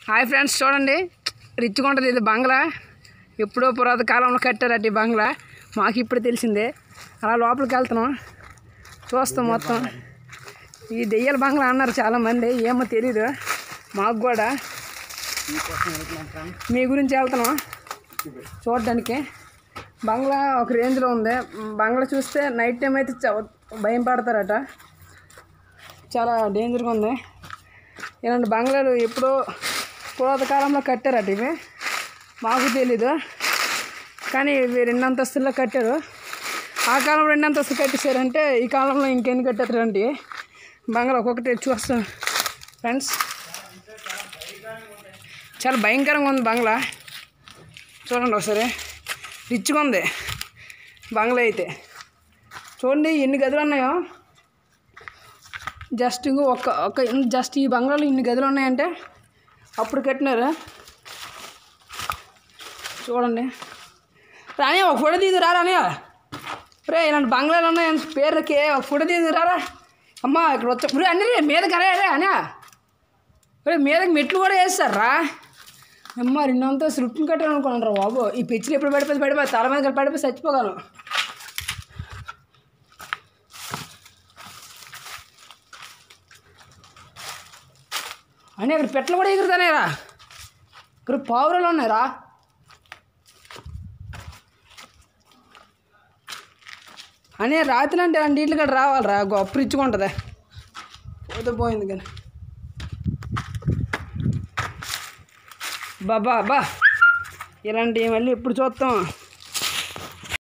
hi friends చూడండి రిచ్గా ఉంటుంది ఇది బంగ్లా ఎప్పుడో పురాత కాలంలో కట్టారట ఈ బంగ్లా మాకు ఇప్పుడు తెలిసిందే అలా లోపలికి వెళ్తున్నాం చూస్తాం మొత్తం ఈ దెయ్యాల బంగ్లా అన్నారు చాలామంది ఏమో తెలీదు మాకు కూడా మీ గురించి వెళ్తున్నాం చూడడానికి బంగ్లా ఒక రేంజ్లో ఉంది బంగ్లా చూస్తే నైట్ టైం అయితే చ- భయం పడతారట చాలా డేంజర్గా ఉంది ఇలాంటి బంగ్లాలు ఎప్పుడో పురాత కాలంలో కట్టారట ఇవి మాకు తెలీదు కానీ ఇవి రెండు అంతస్తుల్లో కట్టారు ఆ కాలంలో రెండు అంతస్తులు కట్టేశారంటే ఈ కాలంలో ఇంకెన్ని కట్టారండి బంగ్లా ఒక్కొక్కటి చూస్తాం ఫ్రెండ్స్ చాలా భయంకరంగా ఉంది బంగ్లా చూడండి ఒకసారి రిచ్గా ఉంది బంగ్లా అయితే చూడండి ఎన్ని గదులు ఉన్నాయో జస్ట్ ఇంకో ఒక ఒక జస్ట్ ఈ బంగ్లాలో ఇన్ని గదులు ఉన్నాయంటే అప్పుడు కట్టినారు చూడండి రాని ఒక ఫోటో తీదు రా రాని రే ఇలాంటి బంగ్లాలు ఉన్నాయని పేరుకి ఒక ఫోటో తీదు రారా అమ్మా ఇక్కడ వచ్చా రే అన్ని రే మీదకి అరే అరే అనే రే మీదకి మెట్లు కూడా వేస్తారా అమ్మ రెండంతా స్లిప్ని కట్టాను అనుకున్నాను బాబు ఈ పిచ్చిలు ఎప్పుడు పడిపోయి పడిపోయి తల మీద పడిపోయి చచ్చిపోగలను అని అక్కడ పెట్టలు కూడా ఎగురుతానేరా ఇక్కడ పావురాలు ఉన్నాయిరా అనే రాత్రి అంటే రెండు ఇట్లు కూడా రావాలిరా గొప్ప రిచ్గా ఉంటుంది పోతే పోయింది కానీ బాబా బా ఇలాంటివి మళ్ళీ ఎప్పుడు చూస్తాం